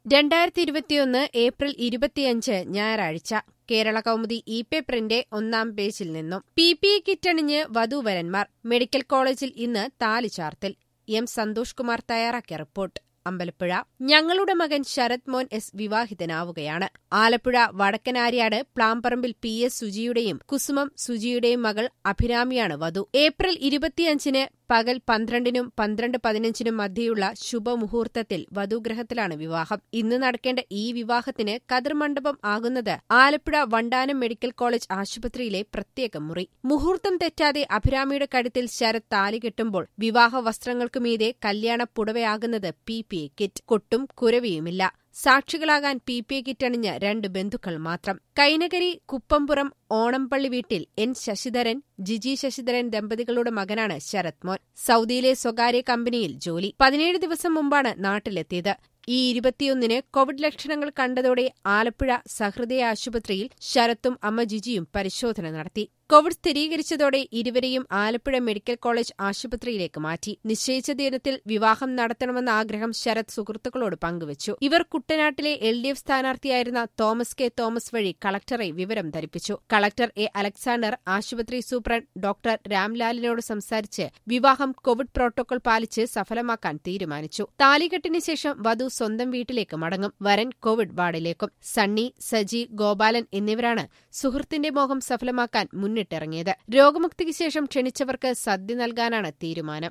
രണ്ടായിരത്തി ഇരുപത്തിയൊന്ന് ഏപ്രിൽ ഇരുപത്തിയഞ്ച് ഞായറാഴ്ച കേരള കൗമുദി ഇ പേപ്പറിന്റെ ഒന്നാം പേജിൽ നിന്നും പി പി ഇ കിറ്റണിഞ്ഞ് വധൂവരന്മാർ മെഡിക്കൽ കോളേജിൽ ഇന്ന് താലി ചാർത്തിൽ എം സന്തോഷ് കുമാർ തയ്യാറാക്കിയ റിപ്പോർട്ട് അമ്പലപ്പുഴ ഞങ്ങളുടെ മകൻ ശരത് മോൻ എസ് വിവാഹിതനാവുകയാണ് ആലപ്പുഴ വടക്കനാര്യാട് പ്ലാംപറമ്പിൽ പി എസ് സുജിയുടെയും കുസുമം സുജിയുടെയും മകൾ അഭിരാമിയാണ് വധു ഏപ്രിൽ ഇരുപത്തിയഞ്ചിന് പകൽ പന്ത്രണ്ടിനും പന്ത്രണ്ട് പതിനഞ്ചിനും മധ്യയുള്ള ശുഭമുഹൂർത്തത്തിൽ വധുഗ്രഹത്തിലാണ് വിവാഹം ഇന്ന് നടക്കേണ്ട ഈ വിവാഹത്തിന് കതിർമണ്ഡപം ആകുന്നത് ആലപ്പുഴ വണ്ടാനം മെഡിക്കൽ കോളേജ് ആശുപത്രിയിലെ പ്രത്യേക മുറി മുഹൂർത്തം തെറ്റാതെ അഭിരാമിയുടെ കഴുത്തിൽ ശരത് താലി കെട്ടുമ്പോൾ വിവാഹ വസ്ത്രങ്ങൾക്കു മീതെ കല്യാണ പുടവയാകുന്നത് പി പി എ കിറ്റ് കൊട്ടും കുരവിയുമില്ല സാക്ഷികളാകാൻ പി പി എ കിറ്റണിഞ്ഞ രണ്ട് ബന്ധുക്കൾ മാത്രം കൈനകരി കുപ്പംപുറം ഓണംപള്ളി വീട്ടിൽ എൻ ശശിധരൻ ജിജി ശശിധരൻ ദമ്പതികളുടെ മകനാണ് ശരത് മോൻ സൗദിയിലെ സ്വകാര്യ കമ്പനിയിൽ ജോലി പതിനേഴ് ദിവസം മുമ്പാണ് നാട്ടിലെത്തിയത് ഈ ഇരുപത്തിയൊന്നിന് കോവിഡ് ലക്ഷണങ്ങൾ കണ്ടതോടെ ആലപ്പുഴ സഹൃദയ ആശുപത്രിയിൽ ശരത്തും അമ്മ ജിജിയും പരിശോധന നടത്തി കോവിഡ് സ്ഥിരീകരിച്ചതോടെ ഇരുവരെയും ആലപ്പുഴ മെഡിക്കൽ കോളേജ് ആശുപത്രിയിലേക്ക് മാറ്റി നിശ്ചയിച്ച ദിനത്തിൽ വിവാഹം നടത്തണമെന്ന ആഗ്രഹം ശരത് സുഹൃത്തുക്കളോട് പങ്കുവച്ചു ഇവർ കുട്ടനാട്ടിലെ എൽ ഡി എഫ് സ്ഥാനാർത്ഥിയായിരുന്ന തോമസ് കെ തോമസ് വഴി കളക്ടറെ വിവരം ധരിപ്പിച്ചു കളക്ടർ എ അലക്സാണ്ടർ ആശുപത്രി സൂപ്രണ്ട് ഡോക്ടർ രാംലാലിനോട് സംസാരിച്ച് വിവാഹം കോവിഡ് പ്രോട്ടോകോൾ പാലിച്ച് സഫലമാക്കാൻ തീരുമാനിച്ചു താലികെട്ടിന് ശേഷം വധു സ്വന്തം വീട്ടിലേക്ക് മടങ്ങും വരൻ കോവിഡ് വാർഡിലേക്കും സണ്ണി സജി ഗോപാലൻ എന്നിവരാണ് സുഹൃത്തിന്റെ മോഹം സഫലമാക്കാൻ മുന്നിട്ടിറങ്ങിയത് രോഗമുക്തിക്ക് ശേഷം ക്ഷണിച്ചവർക്ക് സദ്യ നൽകാനാണ് തീരുമാനം